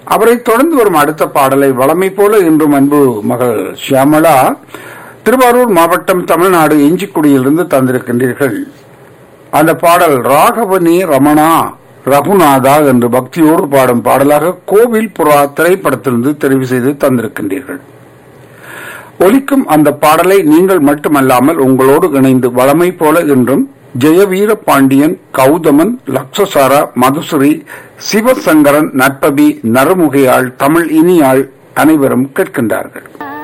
அவரைத் தொடர்ந்து வரும் அடுத்த பாடலை வளமை போல இன்றும் அன்பு மகள் ஷியாமளா திருவாரூர் மாவட்டம் தமிழ்நாடு இஞ்சிக்குடியிலிருந்து தந்திருக்கின்றீர்கள் அந்த பாடல் ராகவனி ரமணா ரகுநாதா என்று பக்தியோடு பாடும் பாடலாக கோவில் புறா திரைப்படத்திலிருந்து தெரிவு செய்து தந்திருக்கின்றீர்கள் ஒலிக்கும் அந்த பாடலை நீங்கள் மட்டுமல்லாமல் உங்களோடு இணைந்து வளமை போல என்றும் ஜெயவீர பாண்டியன் கௌதமன் லக்ஷசாரா மதுசுரி சிவசங்கரன் நட்பபி நரமுகையாள் தமிழ் இனியாள் அனைவரும் கேட்கின்றார்கள்